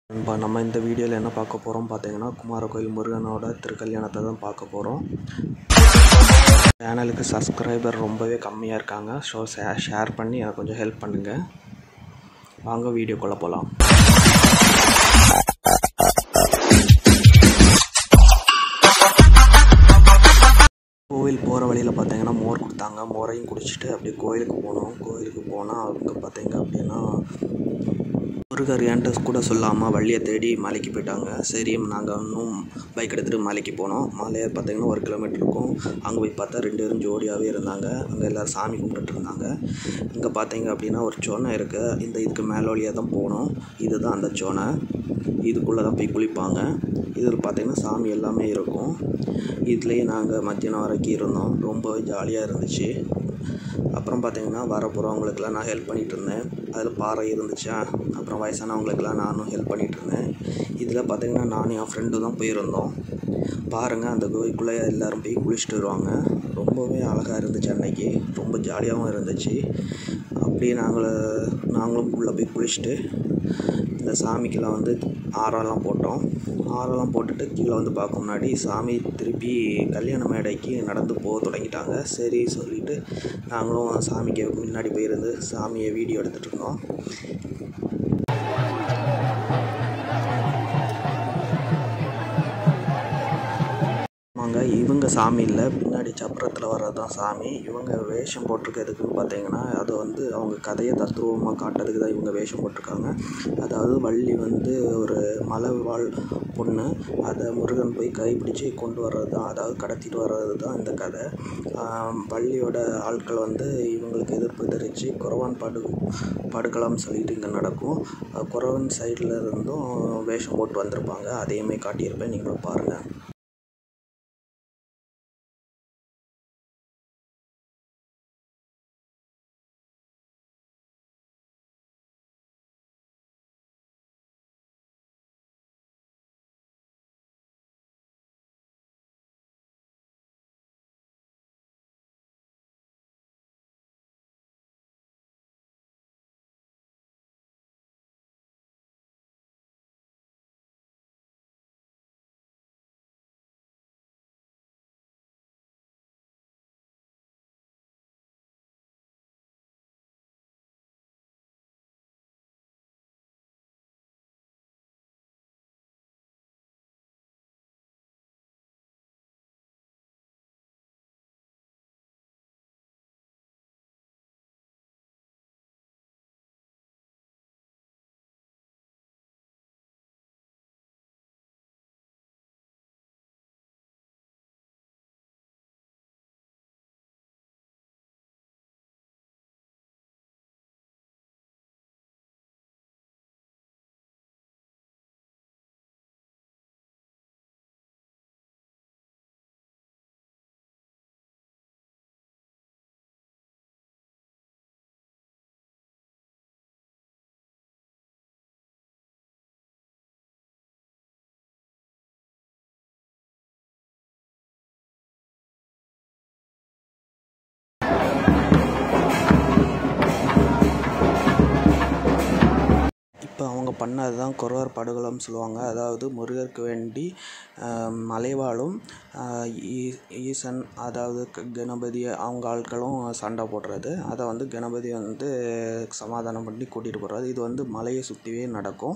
இப்போ நம்ம இந்த வீடியோவில் என்ன பார்க்க போகிறோம் பார்த்தீங்கன்னா குமாரகோயில் முருகனோட திருக்கல்யாணத்தை தான் பார்க்க போகிறோம் சேனலுக்கு சப்ஸ்கிரைபர் ரொம்பவே கம்மியாக இருக்காங்க ஸோ ஷேர் பண்ணி எனக்கு கொஞ்சம் ஹெல்ப் பண்ணுங்கள் வாங்க வீடியோக்குள்ளே போகலாம் கோவில் போகிற வழியில் பார்த்தீங்கன்னா மோர் கொடுத்தாங்க மோரையும் குடிச்சிட்டு அப்படியே கோயிலுக்கு போனோம் கோயிலுக்கு போனால் அவங்க பார்த்தீங்க அப்படின்னா முருகர் என்கிட்ட கூட சொல்லாமல் வழியை தேடி மலைக்கு போயிட்டாங்க சரி நாங்கள் இன்னும் பைக் எடுத்துகிட்டு மலைக்கு போனோம் மலையை பார்த்தீங்கன்னா ஒரு கிலோமீட்டர் இருக்கும் அங்கே போய் பார்த்தா ரெண்டு பேரும் ஜோடியாகவே இருந்தாங்க அங்கே எல்லோரும் சாமி கும்பிட்டுட்டு இருந்தாங்க இங்கே பார்த்தீங்க அப்படின்னா ஒரு சோனை இருக்குது இந்த இதுக்கு மேலே வழியாக தான் போகணும் இதுதான் அந்த சோனை இதுக்குள்ளே தான் போய் குளிப்பாங்க இதில் பார்த்தீங்கன்னா சாமி எல்லாமே இருக்கும் இதுலேயே நாங்கள் மத்தியானம் வரைக்கும் இருந்தோம் ரொம்பவே ஜாலியாக இருந்துச்சு அப்புறம் பார்த்தீங்கன்னா வர போகிறவங்களுக்கெல்லாம் நான் ஹெல்ப் பண்ணிகிட்டு இருந்தேன் அதில் பாறை இருந்துச்சா அப்புறம் வயசானவங்களுக்கெல்லாம் நானும் ஹெல்ப் பண்ணிகிட்டு இருந்தேன் இதில் பார்த்தீங்கன்னா நானும் என் ஃப்ரெண்டு தான் போயிருந்தோம் பாருங்கள் அந்த கோயிலுக்குள்ளே எல்லோரும் போய் குளிச்சுட்டு வருவாங்க ரொம்பவே அழகாக இருந்துச்சு அன்னைக்கு ரொம்ப ஜாலியாகவும் இருந்துச்சு அப்படியே நாங்கள் நாங்களும் உள்ளே போய் குளிச்சுட்டு இந்த சாமிக்கெல்லாம் வந்து ஆரெல்லாம் போட்டோம் ஆரெல்லாம் போட்டுட்டு கீழே வந்து பார்க்க முன்னாடி சாமி திருப்பி கல்யாண மேடைக்கு நடந்து போக தொடங்கிட்டாங்க சரி சொல்லிவிட்டு நாங்களும் சாமிக்கு முன்னாடி போயிருந்து சாமியை வீடியோ எடுத்துகிட்டு இருந்தோம் ஆமாங்க இவங்க சாமி இல்லை பின்னாடி சப்பரத்தில் வர்றது தான் சாமி இவங்க வேஷம் போட்டிருக்கிறதுக்குன்னு பார்த்தீங்கன்னா அது வந்து அவங்க கதையை தத்ரூபமாக காட்டுறதுக்கு தான் இவங்க வேஷம் போட்டிருக்காங்க அதாவது வள்ளி வந்து ஒரு மலை வாழ் பொண்ணு அதை முருகன் போய் கைப்பிடிச்சு கொண்டு வர்றது தான் அதாவது கடத்திட்டு வர்றது தான் இந்த கதை வள்ளியோட ஆட்கள் வந்து இவங்களுக்கு எதிர்ப்பு தெரிவித்து குறவான் படு படுக்கலாம்னு சொல்லிட்டு இங்கே நடக்கும் குறவன் சைடில் இருந்தும் வேஷம் போட்டு வந்திருப்பாங்க அதையுமே காட்டியிருப்பேன் நீங்களும் பாருங்கள் இப்போ அவங்க பண்ணது தான் குறவர் படுகளம்னு சொல்லுவாங்க அதாவது முருகருக்கு வேண்டி மலைவாழும் ஈசன் அதாவது கணபதி அவங்க ஆட்களும் சண்டை போடுறது அதை வந்து கணபதி வந்து சமாதானம் பண்ணி கூட்டிகிட்டு போடுறது இது வந்து மலையை சுற்றிவே நடக்கும்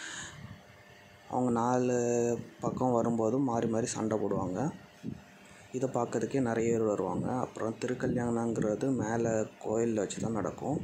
அவங்க நாலு பக்கம் வரும்போதும் மாறி மாறி சண்டை போடுவாங்க இதை பார்க்கறதுக்கே நிறைய பேர் வருவாங்க அப்புறம் திருக்கல்யாணங்கிறது மேலே கோயிலில் வச்சு தான் நடக்கும்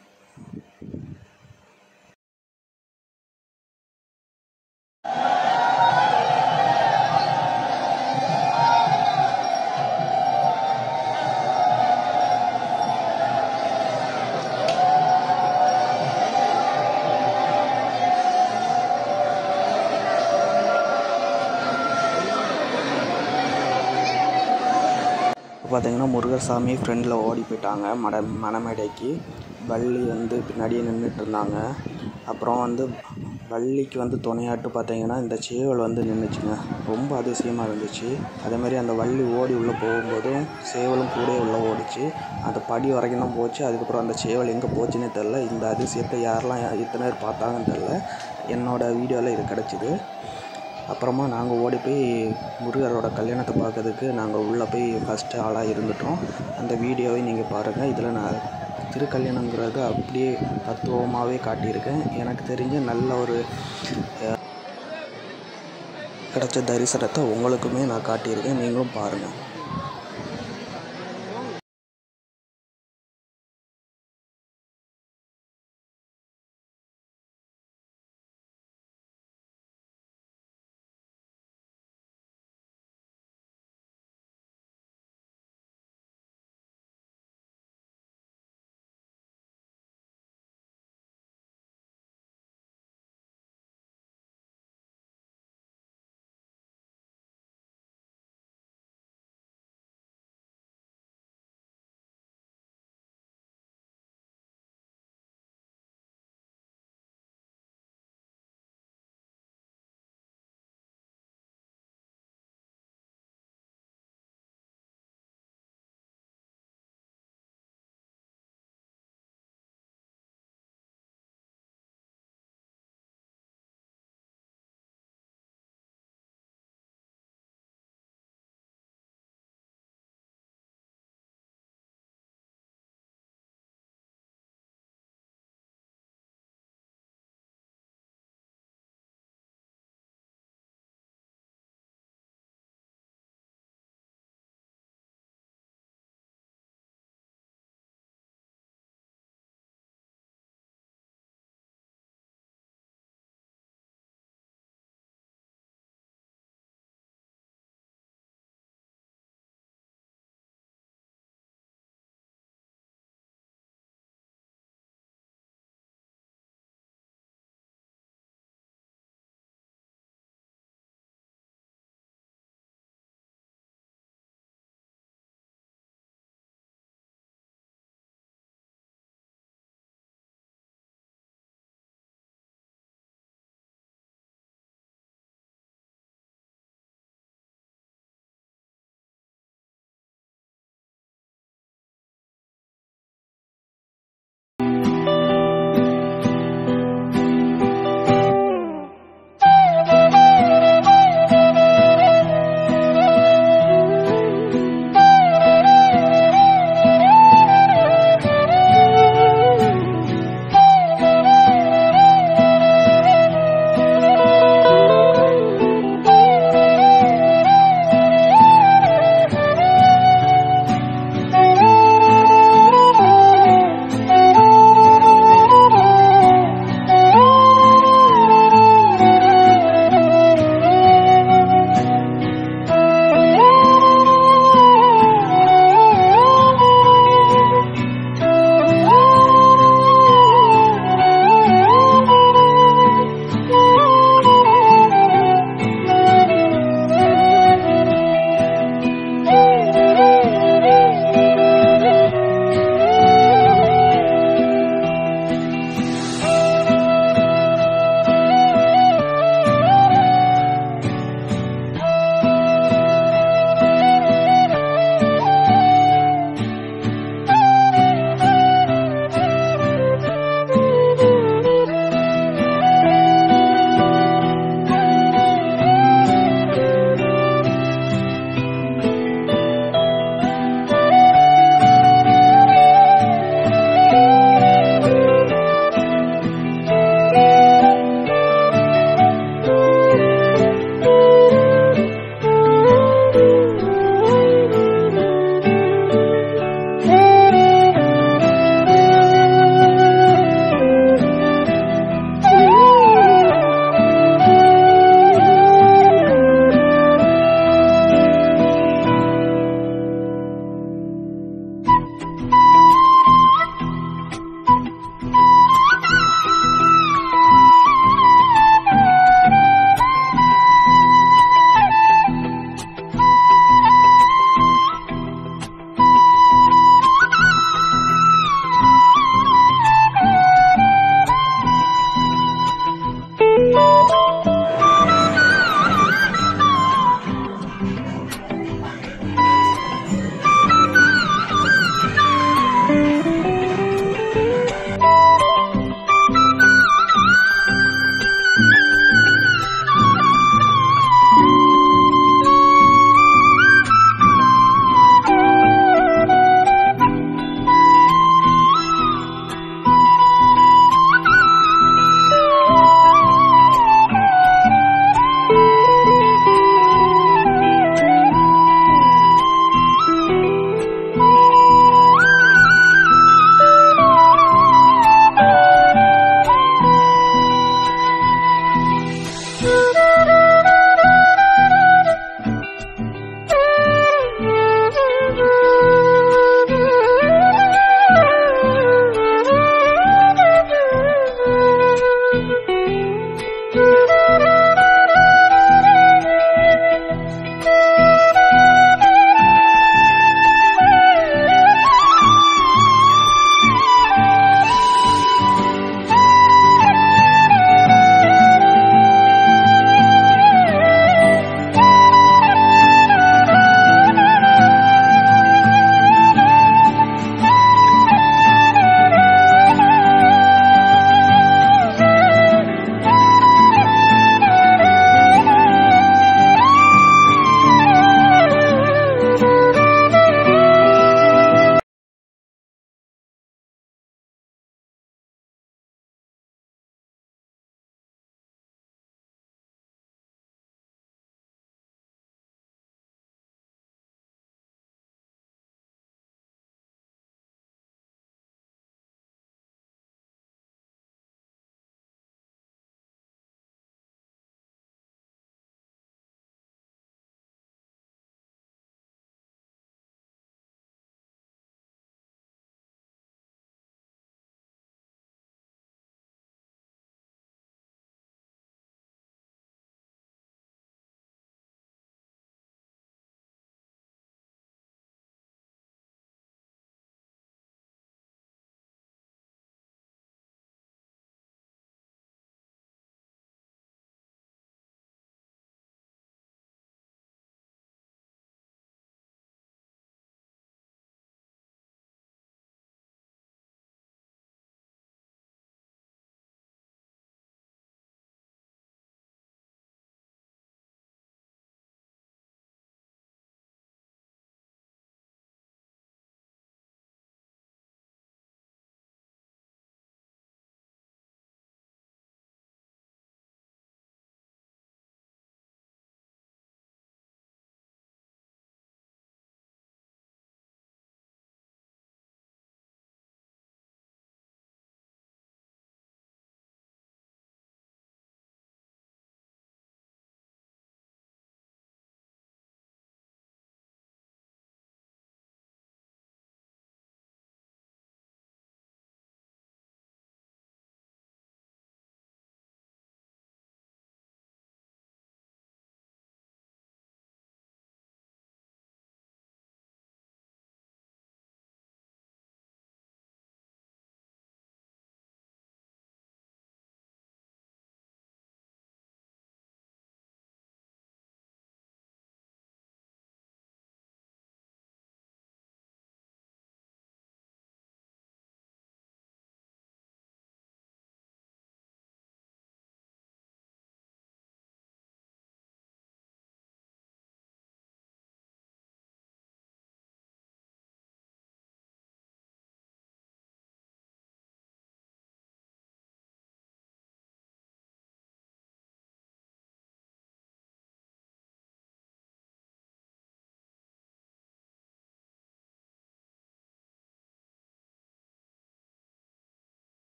இப்போ பார்த்தீங்கன்னா முருகர் சாமி ஃப்ரெண்டில் ஓடி போயிட்டாங்க மட மணமேடைக்கு வள்ளி வந்து பின்னாடியே நின்றுட்டு இருந்தாங்க அப்புறம் வந்து வள்ளிக்கு வந்து துணையாட்டு பார்த்தீங்கன்னா இந்த சேவல் வந்து நின்றுச்சுங்க ரொம்ப அதிசயமாக இருந்துச்சு அதே மாதிரி அந்த வள்ளி ஓடி உள்ளே போகும்போதும் சேவலும் கூட உள்ளே ஓடிச்சு அந்த படி வரைக்கும் தான் போச்சு அதுக்கப்புறம் அந்த சேவல் எங்கே போச்சுன்னே தெரில இந்த அதிசயத்தை யாரெல்லாம் இத்தனை பேர் பார்த்தாங்கன்னு தெரில என்னோடய வீடியோவில் இது கிடச்சிது அப்புறமா நாங்கள் ஓடி போய் முருகரோட கல்யாணத்தை பார்க்கறதுக்கு நாங்கள் உள்ளே போய் ஃபஸ்ட்டு ஆளாக இருந்துட்டோம் அந்த வீடியோவை நீங்கள் பாருங்கள் இதில் நான் திருக்கல்யாணங்கிறது அப்படியே தத்துவமாகவே காட்டியிருக்கேன் எனக்கு தெரிஞ்ச நல்ல ஒரு அஹ், கிடைச்ச தரிசனத்தை உங்களுக்குமே நான் காட்டியிருக்கேன் நீங்களும் பாருங்கள்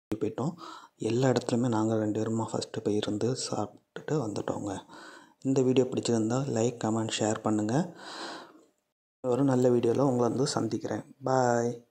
போயிட்டோம் எல்லா இடத்துலையுமே நாங்கள் ரெண்டு பேருமா ஃபஸ்ட்டு போய் இருந்து சாப்பிட்டுட்டு வந்துட்டோங்க இந்த வீடியோ பிடிச்சிருந்தா லைக் கமெண்ட் ஷேர் பண்ணுங்கள் ஒரு நல்ல வீடியோவில் உங்களை வந்து சந்திக்கிறேன் பாய்